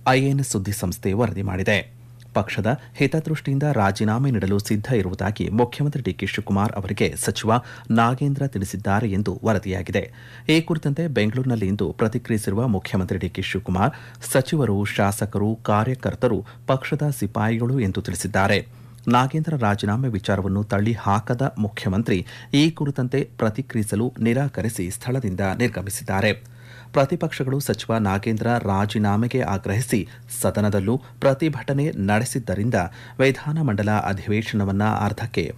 INS ಸುದ್ದಿಸಂಸ್ಥೆ ವರದಿ ಮಾಡಿದೆ ಪಕ್ಷದ ಹಿತದೃಷ್ಟಿಯಿಂದ ರಾಜೀನಾಮೆ ನೀಡಲು ಸಿದ್ಧ ಇರುವುದಾಗಿ ಮುಖ್ಯಮಂತ್ರಿ ಡಿಕೆ ಶಿವಕುಮಾರ್ ಅವರಿಗೆ ಸಚಿವ ನಾಗೇಂದ್ರ ತಿಳಿಸಿದ್ದಾರೆ ಎಂದು ವರದಿಯಾಗಿದೆ ಈ ಕುರಿತಂತೆ ಬೆಂಗಳೂರಿನಲ್ಲಿಂದು ಪ್ರತಿಕ್ರಿಯಿಸಿರುವ ಮುಖ್ಯಮಂತ್ರಿ ಡಿಕೆ ಶಿವಕುಮಾರ್ ಸಚಿವರು ಶಾಸಕರು ಕಾರ್ಯಕರ್ತರು ಪಕ್ಷದ ಸಿಪಾಯಿಗಳು ಎಂದು ತಿಳಿಸಿದ್ದಾರೆ ನಾಗೇಂದ್ರ ರಾಜೀನಾಮೆ ವಿಚಾರವನ್ನು ತಳ್ಳಿ ಹಾಕದ ಮುಖ್ಯಮಂತ್ರಿ ಈ ಕುರಿತಂತೆ ಪ್ರತಿಕ್ರಿಯಿಸಲು ನಿರಾಕರಿಸಿ ಸ್ಥಳದಿಂದ ನಿರ್ಗಮಿಸಿದ್ದಾರೆ ಪ್ರತಿಪಕ್ಷಗಳು ಸಚಿವ ನಾಗೇಂದ್ರ ರಾಜೀನಾಮೆಗೆ ಆಗ್ರಹಿಸಿ ಸದನದಲ್ಲೂ ಪ್ರತಿಭಟನೆ ನಡೆಸಿದ್ದರಿಂದ ವಿಧಾನಮಂಡಲ ಅಧಿವೇಶನವನ್ನ ಅರ್ಧಕ್ಕೆ